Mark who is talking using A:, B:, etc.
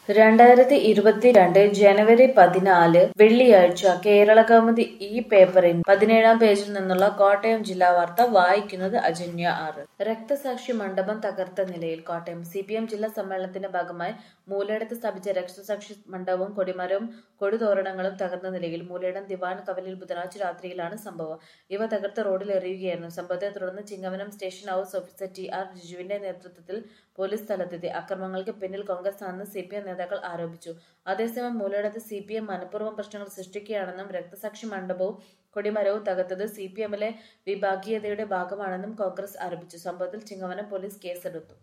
A: രണ്ടായിരത്തി ഇരുപത്തിരണ്ട് ജനുവരി പതിനാല് വെള്ളിയാഴ്ച കേരളകൗമുദി ഈ പേപ്പറിൻ പതിനേഴാം പേജിൽ നിന്നുള്ള കോട്ടയം ജില്ലാ വാർത്ത വായിക്കുന്നത് അജന്യ ആറ് രക്തസാക്ഷി മണ്ഡപം തകർത്ത നിലയിൽ കോട്ടയം സി പി എം ജില്ലാ സമ്മേളനത്തിന്റെ ഭാഗമായി മൂലയിടത്ത് സ്ഥാപിച്ച രക്തസാക്ഷി മണ്ഡപവും കൊടിമരവും കൊടിതോരണങ്ങളും തകർന്ന നിലയിൽ മൂലയിടം ദിവാൻ കവലിൽ ബുധനാഴ്ച രാത്രിയിലാണ് സംഭവം ഇവ തകർത്ത് റോഡിൽ എറിയുകയായിരുന്നു സംഭവത്തെ തുടർന്ന് Chingavanam station house officer T R ജിജുവിന്റെ നേതൃത്വത്തിൽ പോലീസ് സ്ഥലത്തെത്തി അക്രമങ്ങൾക്ക് പിന്നിൽ കോൺഗ്രസ് ആണെന്ന് സി പി എം നേതാക്കൾ ആരോപിച്ചു അതേസമയം മൂലയിടത്ത് സി പി എം മനഃപൂർവ്വം പ്രശ്നങ്ങൾ സൃഷ്ടിക്കുകയാണെന്നും രക്തസാക്ഷി മണ്ഡപവും കൊടിമരവും തകർത്തത് സി പി എമ്മിലെ വിഭാഗീയതയുടെ ഭാഗമാണെന്നും കോൺഗ്രസ് ആരോപിച്ചു സംഭവത്തിൽ ചിങ്ങവനം പോലീസ് കേസെടുത്തു